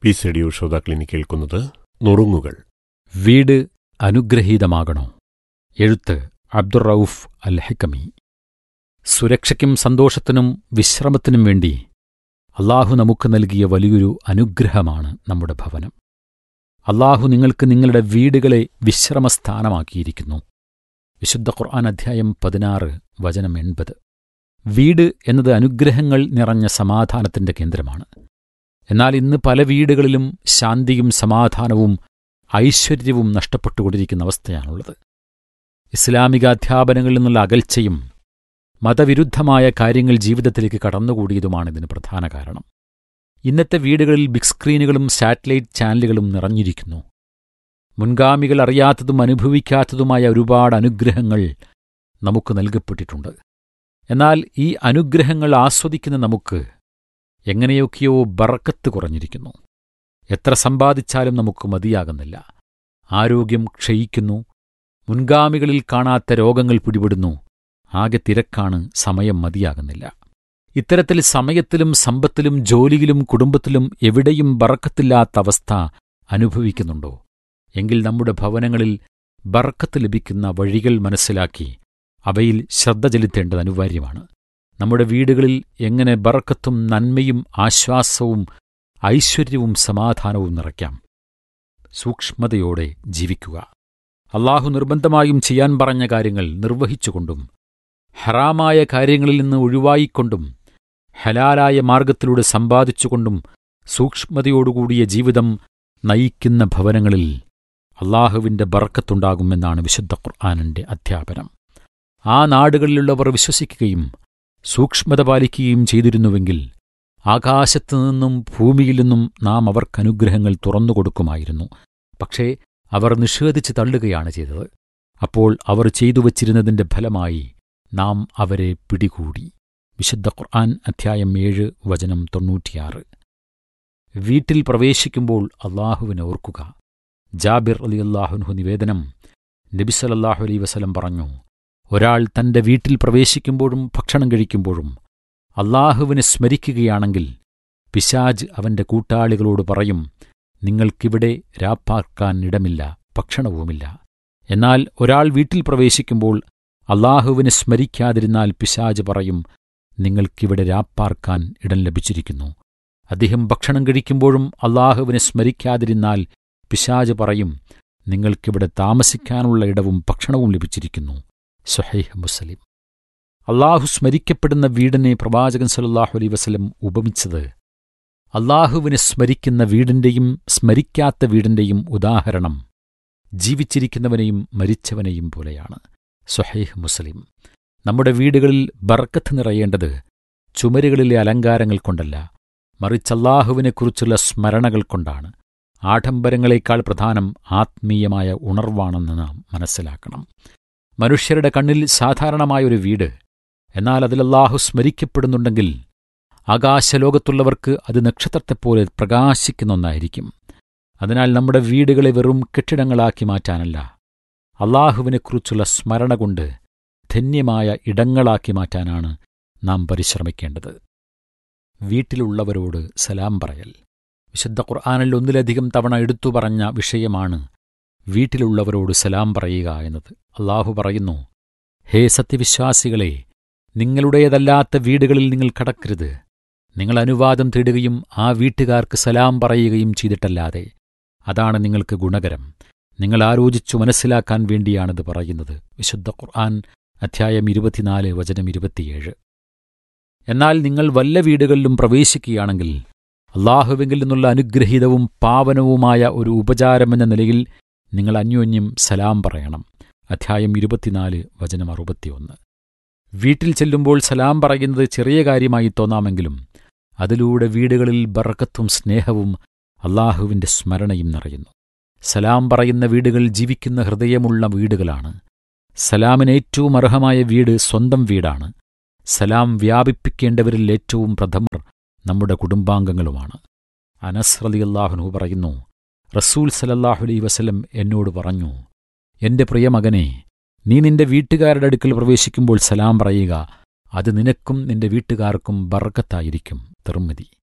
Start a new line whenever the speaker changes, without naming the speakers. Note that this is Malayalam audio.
പീസ് റേഡിയോ ശ്രോതാക്കളിനി കേൾക്കുന്നത് നുറുങ്ങുകൾ
വീട് അനുഗ്രഹീതമാകണോ എഴുത്ത് അബ്ദുർ റൌഫ് അൽ ഹക്കമി സുരക്ഷയ്ക്കും സന്തോഷത്തിനും വിശ്രമത്തിനും വേണ്ടി അള്ളാഹു നമുക്ക് നൽകിയ വലിയൊരു അനുഗ്രഹമാണ് നമ്മുടെ ഭവനം അള്ളാഹു നിങ്ങൾക്ക് നിങ്ങളുടെ വീടുകളെ വിശ്രമസ്ഥാനമാക്കിയിരിക്കുന്നു വിശുദ്ധ ഖുർആൻ അധ്യായം പതിനാറ് വചനം എൺപത് വീട് എന്നത് അനുഗ്രഹങ്ങൾ നിറഞ്ഞ സമാധാനത്തിന്റെ കേന്ദ്രമാണ് എന്നാൽ ഇന്ന് പല വീടുകളിലും ശാന്തിയും സമാധാനവും ഐശ്വര്യവും നഷ്ടപ്പെട്ടുകൊണ്ടിരിക്കുന്ന അവസ്ഥയാണുള്ളത് ഇസ്ലാമിക അധ്യാപനങ്ങളിൽ നിന്നുള്ള അകൽച്ചയും മതവിരുദ്ധമായ കാര്യങ്ങൾ ജീവിതത്തിലേക്ക് കടന്നുകൂടിയതുമാണ് ഇതിന് പ്രധാന കാരണം ഇന്നത്തെ വീടുകളിൽ ബിഗ് സ്ക്രീനുകളും സാറ്റലൈറ്റ് ചാനലുകളും നിറഞ്ഞിരിക്കുന്നു മുൻഗാമികൾ അറിയാത്തതും അനുഭവിക്കാത്തതുമായ ഒരുപാട് അനുഗ്രഹങ്ങൾ നമുക്ക് നൽകപ്പെട്ടിട്ടുണ്ട് എന്നാൽ ഈ അനുഗ്രഹങ്ങൾ ആസ്വദിക്കുന്ന നമുക്ക് എങ്ങനെയൊക്കെയോ ബറക്കത്ത് കുറഞ്ഞിരിക്കുന്നു എത്ര സമ്പാദിച്ചാലും നമുക്ക് മതിയാകുന്നില്ല ആരോഗ്യം ക്ഷയിക്കുന്നു മുൻഗാമികളിൽ കാണാത്ത രോഗങ്ങൾ പിടിപെടുന്നു ആകെ തിരക്കാണ് സമയം മതിയാകുന്നില്ല ഇത്തരത്തിൽ സമയത്തിലും സമ്പത്തിലും ജോലിയിലും കുടുംബത്തിലും എവിടെയും ബറക്കത്തില്ലാത്ത അവസ്ഥ അനുഭവിക്കുന്നുണ്ടോ എങ്കിൽ നമ്മുടെ ഭവനങ്ങളിൽ ബറക്കത്ത് ലഭിക്കുന്ന വഴികൾ മനസ്സിലാക്കി അവയിൽ ശ്രദ്ധ ചെലുത്തേണ്ടത് അനിവാര്യമാണ് നമ്മുടെ വീടുകളിൽ എങ്ങനെ ബറക്കത്തും നന്മയും ആശ്വാസവും ഐശ്വര്യവും സമാധാനവും നിറയ്ക്കാം സൂക്ഷ്മതയോടെ ജീവിക്കുക അള്ളാഹു നിർബന്ധമായും ചെയ്യാൻ പറഞ്ഞ കാര്യങ്ങൾ നിർവഹിച്ചുകൊണ്ടും ഹറാമായ കാര്യങ്ങളിൽ നിന്ന് ഒഴിവായിക്കൊണ്ടും ഹലാലായ മാർഗത്തിലൂടെ സമ്പാദിച്ചുകൊണ്ടും സൂക്ഷ്മതയോടുകൂടിയ ജീവിതം നയിക്കുന്ന ഭവനങ്ങളിൽ അള്ളാഹുവിന്റെ ബറക്കത്തുണ്ടാകുമെന്നാണ് വിശുദ്ധ ഖുർആാനിന്റെ അധ്യാപനം ആ നാടുകളിലുള്ളവർ വിശ്വസിക്കുകയും സൂക്ഷ്മത പാലിക്കുകയും ചെയ്തിരുന്നുവെങ്കിൽ ആകാശത്തു നിന്നും ഭൂമിയിൽ നിന്നും നാം അവർക്കനുഗ്രഹങ്ങൾ തുറന്നുകൊടുക്കുമായിരുന്നു പക്ഷേ അവർ നിഷേധിച്ച് തള്ളുകയാണ് ചെയ്തത് അപ്പോൾ അവർ ചെയ്തു വച്ചിരുന്നതിന്റെ ഫലമായി നാം അവരെ പിടികൂടി വിശുദ്ധ ഖുർആൻ അധ്യായം ഏഴ് വചനം തൊണ്ണൂറ്റിയാറ് വീട്ടിൽ പ്രവേശിക്കുമ്പോൾ അള്ളാഹുവിനെ ഓർക്കുക ജാബിർ അലി അള്ളാഹുൻഹു നിവേദനം നബിസലല്ലാഹു അലൈ വസലം പറഞ്ഞു ഒരാൾ തന്റെ വീട്ടിൽ പ്രവേശിക്കുമ്പോഴും ഭക്ഷണം കഴിക്കുമ്പോഴും അള്ളാഹുവിനെ സ്മരിക്കുകയാണെങ്കിൽ പിശാജ് അവന്റെ കൂട്ടാളികളോട് പറയും നിങ്ങൾക്കിവിടെ രാപ്പാർക്കാൻ ഇടമില്ല ഭക്ഷണവുമില്ല എന്നാൽ ഒരാൾ വീട്ടിൽ പ്രവേശിക്കുമ്പോൾ അള്ളാഹുവിനെ സ്മരിക്കാതിരുന്നാൽ പിശാജ് പറയും നിങ്ങൾക്കിവിടെ രാപ്പാർക്കാൻ ഇടം ലഭിച്ചിരിക്കുന്നു അദ്ദേഹം ഭക്ഷണം കഴിക്കുമ്പോഴും അള്ളാഹുവിനെ സ്മരിക്കാതിരുന്നാൽ പിശാജ് പറയും നിങ്ങൾക്കിവിടെ താമസിക്കാനുള്ള ഇടവും ഭക്ഷണവും ലഭിച്ചിരിക്കുന്നു സുഹൈഹ് മുസ്ലിം അള്ളാഹു സ്മരിക്കപ്പെടുന്ന വീടിനെ പ്രവാചകൻ സല്ലാഹു അലൈ വസലം ഉപമിച്ചത് അള്ളാഹുവിനെ സ്മരിക്കുന്ന വീടിന്റെയും സ്മരിക്കാത്ത വീടിന്റെയും ഉദാഹരണം ജീവിച്ചിരിക്കുന്നവനെയും മരിച്ചവനെയും പോലെയാണ് സുഹൈഹ് മുസ്ലിം നമ്മുടെ വീടുകളിൽ ബർക്കത്ത് നിറയേണ്ടത് ചുമരുകളിലെ അലങ്കാരങ്ങൾ കൊണ്ടല്ല മറിച്ചല്ലാഹുവിനെക്കുറിച്ചുള്ള സ്മരണകൾ കൊണ്ടാണ് ആഡംബരങ്ങളെക്കാൾ പ്രധാനം ആത്മീയമായ ഉണർവാണെന്ന് നാം മനസ്സിലാക്കണം മനുഷ്യരുടെ കണ്ണിൽ സാധാരണമായ ഒരു വീട് എന്നാൽ അതിൽ അല്ലാഹു സ്മരിക്കപ്പെടുന്നുണ്ടെങ്കിൽ ആകാശലോകത്തുള്ളവർക്ക് അത് നക്ഷത്രത്തെപ്പോലെ പ്രകാശിക്കുന്ന ഒന്നായിരിക്കും അതിനാൽ നമ്മുടെ വീടുകളെ വെറും കെട്ടിടങ്ങളാക്കി മാറ്റാനല്ല അള്ളാഹുവിനെക്കുറിച്ചുള്ള സ്മരണ കൊണ്ട് ധന്യമായ ഇടങ്ങളാക്കി മാറ്റാനാണ് നാം പരിശ്രമിക്കേണ്ടത് വീട്ടിലുള്ളവരോട് സലാം പറയൽ വിശുദ്ധ ഖുർആാനിൽ ഒന്നിലധികം തവണ എടുത്തു പറഞ്ഞ വിഷയമാണ് വീട്ടിലുള്ളവരോട് സലാം പറയുക എന്നത് അള്ളാഹു പറയുന്നു ഹേ സത്യവിശ്വാസികളെ നിങ്ങളുടേതല്ലാത്ത വീടുകളിൽ നിങ്ങൾ കടക്കരുത് നിങ്ങൾ അനുവാദം തേടുകയും ആ വീട്ടുകാർക്ക് സലാം പറയുകയും ചെയ്തിട്ടല്ലാതെ അതാണ് നിങ്ങൾക്ക് ഗുണകരം നിങ്ങൾ ആലോചിച്ചു മനസ്സിലാക്കാൻ വേണ്ടിയാണിത് പറയുന്നത് വിശുദ്ധ ഖുർആൻ അധ്യായം ഇരുപത്തിനാല് വചനം ഇരുപത്തിയേഴ് എന്നാൽ നിങ്ങൾ വല്ല വീടുകളിലും പ്രവേശിക്കുകയാണെങ്കിൽ അള്ളാഹുവെങ്കിൽ നിന്നുള്ള അനുഗ്രഹീതവും പാവനവുമായ ഒരു ഉപചാരമെന്ന നിലയിൽ നിങ്ങൾ അന്യോന്യം സലാം പറയണം അധ്യായം ഇരുപത്തിനാല് വചനം അറുപത്തിയൊന്ന് വീട്ടിൽ ചെല്ലുമ്പോൾ സലാം പറയുന്നത് ചെറിയ കാര്യമായി തോന്നാമെങ്കിലും അതിലൂടെ വീടുകളിൽ ബറക്കത്തും സ്നേഹവും അള്ളാഹുവിന്റെ സ്മരണയും നിറയുന്നു സലാം പറയുന്ന വീടുകൾ ജീവിക്കുന്ന ഹൃദയമുള്ള വീടുകളാണ് സലാമിന് ഏറ്റവും അർഹമായ വീട് സ്വന്തം വീടാണ് സലാം വ്യാപിപ്പിക്കേണ്ടവരിൽ ഏറ്റവും പ്രഥമർ നമ്മുടെ കുടുംബാംഗങ്ങളുമാണ് അനസ് റളിയല്ലാഹുനു പറയുന്നു റസൂൽ സലല്ലാഹു അലൈ വസലം എന്നോട് പറഞ്ഞു എന്റെ പ്രിയമകനെ നീ നിന്റെ വീട്ടുകാരുടെ അടുക്കൽ പ്രവേശിക്കുമ്പോൾ സലാം പറയുക അത് നിനക്കും നിന്റെ വീട്ടുകാർക്കും ബർക്കത്തായിരിക്കും തിർമിതി